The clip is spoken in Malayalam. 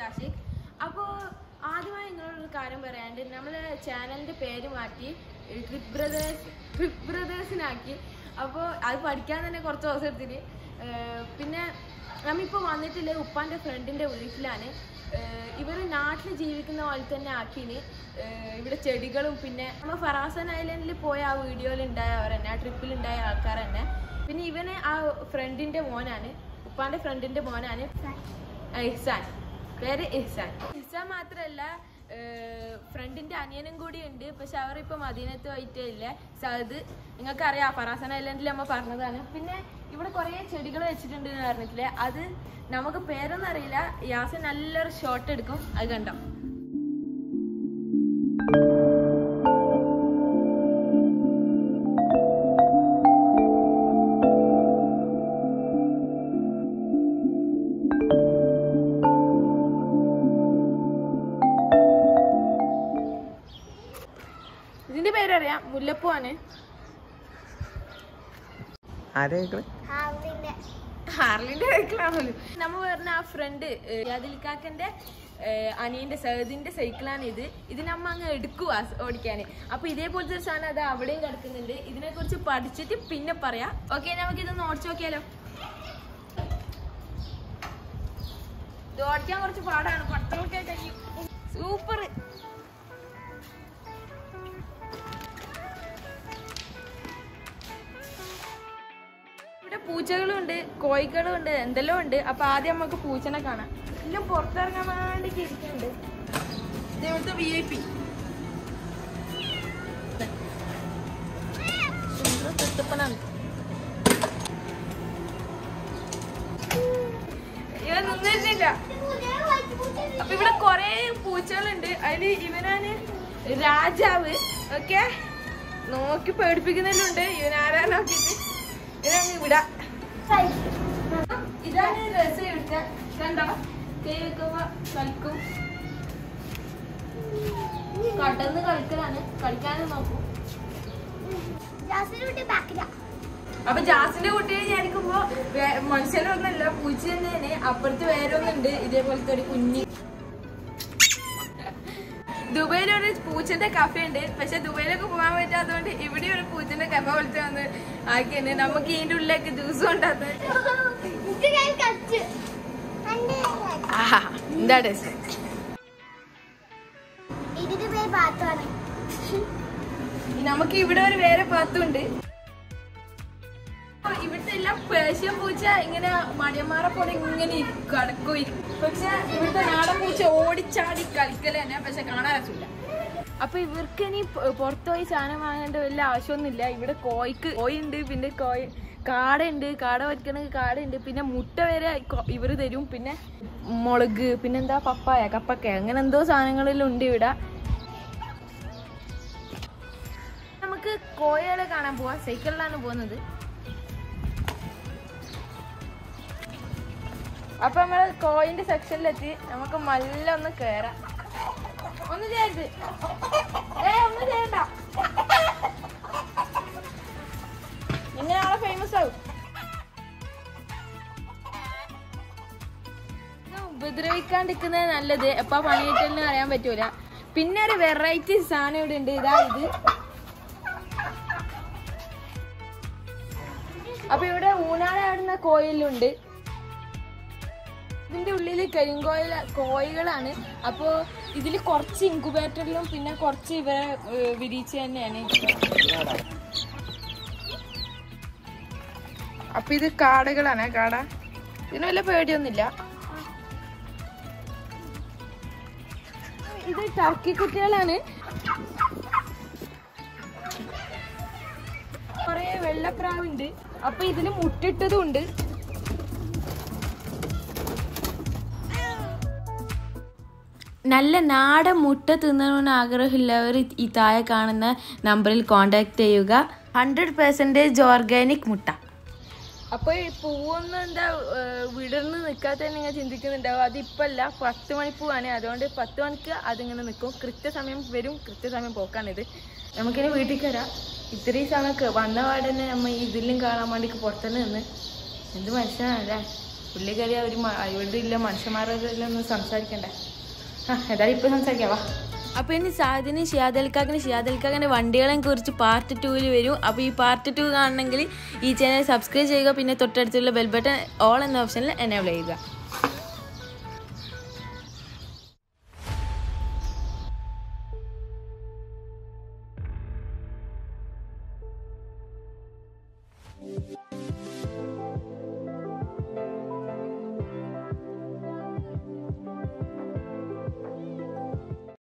ആഷിഖ് അപ്പോൾ ആദ്യമായി നിങ്ങളോടൊരു കാര്യം പറയാണ്ട് നമ്മളെ ചാനലിന്റെ പേര് മാറ്റി ട്രിപ്പ് ബ്രദേഴ്സ് ട്രിപ്പ് ബ്രദേഴ്സിനാക്കി അപ്പോൾ അത് പഠിക്കാൻ തന്നെ കുറച്ച് ദിവസം എടുത്തിട്ട് ഏർ പിന്നെ നമ്മിപ്പോൾ വന്നിട്ടില്ല ഉപ്പാന്റെ ഫ്രണ്ടിന്റെ വീട്ടിലാണ് ഇവർ നാട്ടിൽ ജീവിക്കുന്ന പോലെ തന്നെ ആക്കിന് ഏർ ഇവിടെ ചെടികളും പിന്നെ നമ്മൾ ഫറാസൻ ഐലൻഡിൽ പോയ ആ വീഡിയോയിൽ ഉണ്ടായവർ തന്നെ ആ ട്രിപ്പിൽ ഉണ്ടായ ആൾക്കാർ തന്നെ പിന്നെ ഇവന് ആ ഫ്രണ്ടിന്റെ മോനാണ് ഉപ്പാന്റെ ഫ്രണ്ടിന്റെ മോനാണ് ഇഹ്സാൻ പേര് ഇഹ്സാൻ ഇഹ്സാൻ മാത്രല്ല ഫ്രണ്ടിന്റെ അനിയനും കൂടി ഉണ്ട് പക്ഷെ അവർ ഇപ്പൊ മദീനത്ത് പോയിട്ടേ ഇല്ല സഹദ് നിങ്ങൾക്ക് അറിയാം ഫറാസൻ ഐലൻഡിൽ അമ്മ പറഞ്ഞതാണ് പിന്നെ ഇവിടെ കുറേ ചെടികൾ വെച്ചിട്ടുണ്ട് എന്ന് പറഞ്ഞിട്ടില്ലേ അത് നമുക്ക് പേരൊന്നും അറിയില്ല യാസിൻ നല്ലൊരു ഷോട്ട് എടുക്കും അത് കണ്ടോ ഇതിന്റെ പേരറിയാം മുല്ലപ്പൂ ആണ് ആരേക്കള് ഹാർലിന്റെ സൈക്കിളാണല്ലോ നമ്മ പറഞ്ഞ ആ ഫ്രണ്ട് യാദിൽക്കാക്കന്റെ അനിയന്റെ സഹദിന്റെ സൈക്കിളാണ് ഇത് ഇത് നമ്മ അങ്ങ് എടുക്കുക ഓടിക്കാന് അപ്പൊ ഇതേപോലത്തെ ഒരു സാധനം അത് അവിടെയും കിടക്കുന്നുണ്ട് ഇതിനെ കുറിച്ച് പഠിച്ചിട്ട് പിന്നെ പറയാം ഓക്കെ നമുക്ക് ഇതൊന്ന് ഓടിച്ചു നോക്കിയാലോ ഇത് ഓടിക്കാൻ കുറച്ച് പാടാണ് പട്ടണമൊക്കെ കഴിയും സൂപ്പർ ഇവിടെ പൂച്ചകളും ഉണ്ട് കോഴികളും ഉണ്ട് എന്തെല്ലാം ഉണ്ട് അപ്പൊ ആദ്യം നമുക്ക് പൂച്ചനെ കാണാം എല്ലാം പുറത്തിറങ്ങാൻ വേണ്ടി ഇരിക്കുന്നുണ്ട് ഇത് ഇവിടുത്തെ വി ഐ പി സെറ്റപ്പനാണ് ഇവൻ നിന്നിട്ടില്ല അപ്പൊ ഇവിടെ കൊറേ പൂച്ചകളുണ്ട് അതില് ഇവനാണ് രാജാവ് ഓക്കെ നോക്കി പേടിപ്പിക്കുന്നുണ്ട് ഇവൻ ആരാ നോക്കിട്ട് ഇവനങ്ങ് വിടാ ഇതാണ് രസം ഇവിടുത്തെ കണ്ടോ കൈ വെക്കുമ്പോ കളിക്കും കടന്ന് കളിക്കലാണ് കളിക്കാനും നോക്കും അപ്പൊ ജാസിന്റെ കുട്ടിയെ വിചാരിക്കുമ്പോ വേ- മനുഷ്യരൊന്നല്ല പൂച്ച തന്നെയാണ് അപ്പുറത്ത് വേറെ ഒന്നുണ്ട് ഇതേപോലത്തെ ഒരു കുഞ്ഞി ദുബൈയിൽ ഒരു പൂച്ചന്റെ കഫേ ഉണ്ട് പക്ഷെ ദുബൈയിലൊക്കെ പോകാൻ പറ്റാത്തതുകൊണ്ട് ഇവിടെ ഒരു പൂച്ചന്റെ കഫ പോലത്തെ വന്ന് ആക്കിയാണ് നമുക്ക് ഇതിന്റെ ഉള്ളിലേക്ക് ജ്യൂസ് കൊണ്ടാത്ത എന്താ ടേസ്റ്റ് ഇതിന്റെ പേര് പാത്താണ് നമുക്ക് ഇവിടെ ഒരു വേറെ പാത്തുണ്ട് ഇവിടുത്തെ എല്ലാം പേർഷ്യൻ പൂച്ച ഇങ്ങനെ മടിയന്മാരെ പോലെ ഇങ്ങനെ ഇരിക്കും, കിടക്കും ഇരിക്കും. പക്ഷെ ഇവിടുത്തെ നാടൻ പൂച്ച ഓടിച്ചാടി കളിക്കല് തന്നെ പക്ഷെ കാണാൻ രസമില്ല അപ്പൊ ഇവർക്ക് ഇനി പ- പുറത്ത് പോയി സാധനം വാങ്ങേണ്ട വല്ല ആവശ്യമൊന്നുമില്ല ഇവിടെ കോഴിക്ക് കോഴി ഉണ്ട് പിന്നെ കോഴി കാടയുണ്ട് കാട വയ്ക്കണമെങ്കിൽ കാടയുണ്ട് പിന്നെ മുട്ട വരെ കൊ- ഇവര് തരും പിന്നെ മുളക് പിന്നെന്താ പപ്പായ കപ്പക്ക അങ്ങനെ എന്തോ സാധനങ്ങളെല്ലാം ഉണ്ട് ഇവിടെ നമുക്ക് കോഴികളെ കാണാൻ പോവാം സൈക്കിളിലാണ് പോകുന്നത് അപ്പൊ നമ്മള് കോയിന്റെ സെക്ഷനിലെത്തി നമുക്ക് നല്ല ഒന്ന് കേറാം ഒന്നും ചെയ്യരുത് ഏ ഒന്നും ചെയ്യണ്ട ഇങ്ങനെ ആളെ ഫേമസ് ആവും ഇത് ഉപദ്രവിക്കാണ്ടിരിക്കുന്നത് നല്ലത് എപ്പാ പണിയിട്ടെന്ന് അറിയാൻ പറ്റൂല പിന്നെ ഒരു വെറൈറ്റി സാധനം ഇവിടെ ഉണ്ട് ഇതാ ഇത് അപ്പൊ ഇവിടെ ഊനാടാടുന്ന കോയിലുണ്ട് ഇതിന്റെ ഉള്ളില് കരിങ്കോയില കോഴികളാണ് അപ്പോ ഇതില് കുറച്ച് ഇൻക്യുബേറ്ററിലും പിന്നെ കുറച്ച് ഇവരെ ഏഹ്, വിരിയിച്ച് തന്നെയാണ് അപ്പൊ ഇത് കാടകളാണ് കാട ഇതിന് വല്ല പേടിയൊന്നുമില്ല ഇത് ടർക്കി കുട്ടികളാണ് കൊറേ വെള്ളപ്രാവുണ്ട് അപ്പൊ ഇതിന് മുട്ടിട്ടതും ഉണ്ട് നല്ല നാടൻ മുട്ട തിന്നണമെന്ന് ആഗ്രഹമുള്ളവർ ഈ താഴെ കാണുന്ന നമ്പറിൽ കോൺടാക്ട് ചെയ്യുക ഹൺഡ്രഡ് പെർസെൻറ്റേജ് ഓർഗാനിക് മുട്ട അപ്പോൾ ഈ പൂവൊന്നും എന്താ ഏഹ്, വിടർന്ന് നിൽക്കാത്ത നിങ്ങൾ ചിന്തിക്കുന്നുണ്ടാവും അതിപ്പല്ല പത്ത് മണിപ്പൂവാണ് അതുകൊണ്ട് പത്ത് മണിക്ക് അതിങ്ങനെ നിൽക്കും കൃത്യസമയം വരും കൃത്യസമയം പോക്കാണിത് നമുക്കിനി വീട്ടിൽ വരാം ഇത്രയും സമയമൊക്കെ വന്ന പാടെ തന്നെ നമ്മൾ ഇതിലും കാണാൻ വേണ്ടി പുറത്തുനിന്ന് നിന്ന് എന്ത് മനുഷ്യനല്ലേ ഉള്ളിൽ കയറി അവർ ഇവിടെ ഇല്ല മനുഷ്യന്മാരെല്ലാം ഒന്ന് സംസാരിക്കണ്ടേ ആ ഏതായാലും ഇപ്പോൾ സംസാരിക്കാവാ അപ്പോൾ ഇനി സാദിന് ഷിയാദൽക്കാക്കിന് ഷിയാദൽക്കാക്കിൻ്റെ വണ്ടികളെ കുറിച്ച് പാർട്ട് ടൂവിൽ വരും അപ്പോൾ ഈ പാർട്ട് ടു കാണണമെങ്കിൽ ഈ ചാനൽ സബ്സ്ക്രൈബ് ചെയ്യുക പിന്നെ തൊട്ടടുത്തുള്ള ബെൽ ബട്ടൺ ഓൾ എന്ന ഓപ്ഷനിൽ എനേബിൾ ചെയ്യുക